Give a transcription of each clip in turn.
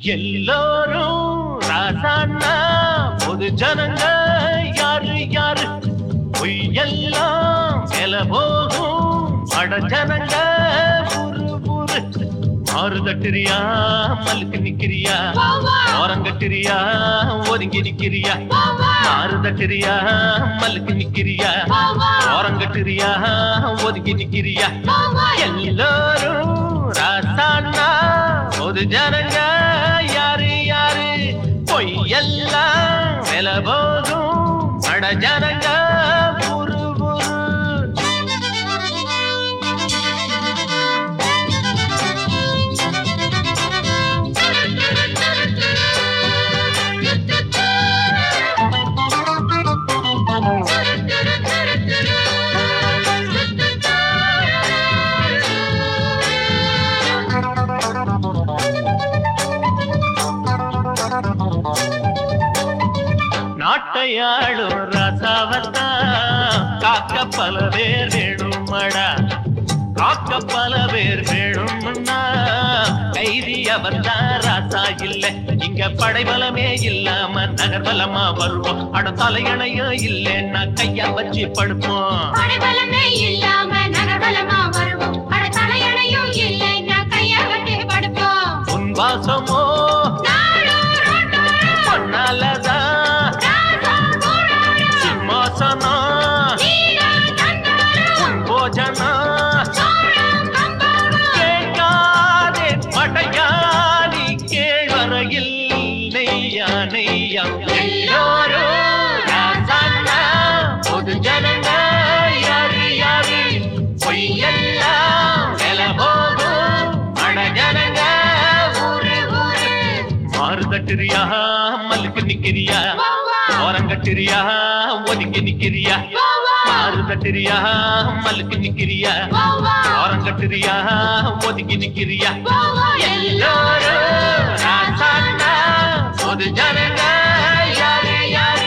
எல்லோரும் ராசான்னா பொது ஜனங்க யாரு யாரு பொய்யெல்லாம் வில போகும் அட ஜனங்க புரு புரு ஆறு தட்டுறியா மல்லுக்கு நிக்கிறியா ஓரங்கட்டுறியா ஒதுங்கி நிக்கிறியா ஆறு தட்டுறியா மல்லுக்கு நிக்கிறியா ஓரங்கட்டுறியா ஒதுங்கி நிக்கிறியா எல்லோரும் ராசான்னா ஒரு ஜனங்க யாரு யாரு பொய்யெல்லாம் வில போதும் அட ஜனங்க புரு புரு நாட்டையாளும் ரசாவத்தான் காக்க பல பேர் வேணுமடா காக்க பல பேர் வேணும்னா கைதி அவர்தான் ராசா இல்ல இங்க படைபலமே இல்லாம நகர்பலமா வருவோம் அட தலையணையும் இல்லைன்னா கையா வச்சு படுப்போம் படைபலமே இல்லாம நகர்வலமா வருவோம் அட தலையணையும் இல்லைன்னா கையாகட்டே படுப்போம் உன் வாசமோ நாடும் ரோட்டோரம் பொன்னாலதான் ராசா கூடாரம் சிம்மாசனம் நீதான் தந்தாரம் உன் போஜனம் சோழம் கம்போகம் கேட்காதே படையாளி கேழ்வரையில் நெய்யா நெய்யா எல்லோரும் ராசான்னா பொது ஜனங்க யாரு யாரு பொய்யெல்லாம் வில போகும் அட ஜனங்க ஊரு ஊரு மாறு தட்டுறியா மல்லுக்கு நிக்கிறியா ஓரங்கட்டுறியா ஒதுங்கி நிக்கிறியா மாறு தட்டுறியா மல்லுக்கு நிக்கிறியா ஓரங்கட்டுறியா ஒதுங்கி நிக்கிறியா எல்லோரும் ராசான்னா பொது ஜனங்க யாரு யாரு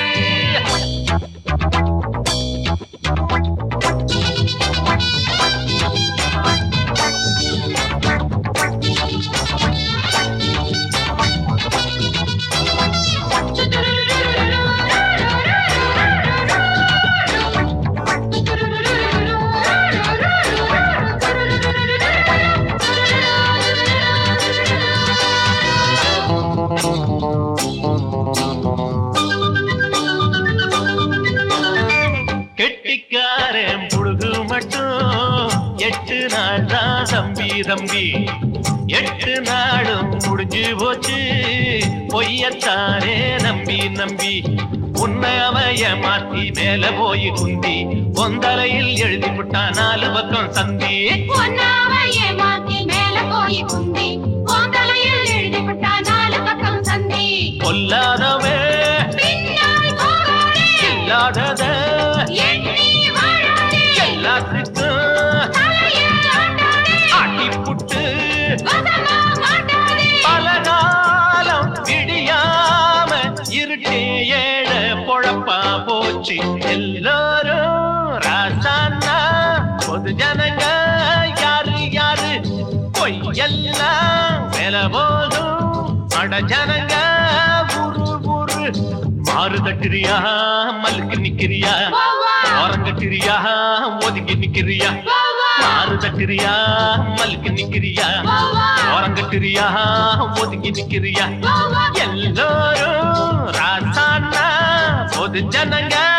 கெட்டிக்காரன் புழுகு மட்டும் எட்டு நாள் தான் தம்பி தம்பி எட்டு நாளும் முடிஞ்சு போச்சு பொய்யத்தானே நம்பி நம்பி உன்னை அவைய மாத்தி மேல போய் குந்தி பொந்தலையில் எழுதி விட்டான் நாலு பக்கம் சந்தி பொன்னாவையே மாத்தி மேல போய் குந்தி போந்தலையில் எழுதிவிட்டா நாலு பக்கம் சந்தி கொல்லாதவே பின்னால் போகாதே இல்லாதத எண்ணி வாழாதே எல்லாத்துக்கும் தலையில் ஆட்டாதே ஆட்டி புட்டு வசமா மாட்டாதே பலகாலம் விடியாம இருட்டே ஏழ பொழப்பா போச்சு எல்லாரும் ராசான்னா பொது ஜனங்க யாரு யாரு பொய்யெல்லாம் வில போதும் அட ஜனங்க ஊரு ஊரு மாறு தட்டுறியா மல்லுக்கு நிக்கிறியா ஓரங்கட்டுறியா ஒதுங்கி நிக்கிறியா மாறு தட்டுறியா மல்லுக்கு நிக்கிறியா ஓரங்கட்டுறியா ஒதுங்கி நிக்கிறியா எல்லோரும் ராசான்னா பொது ஜனங்க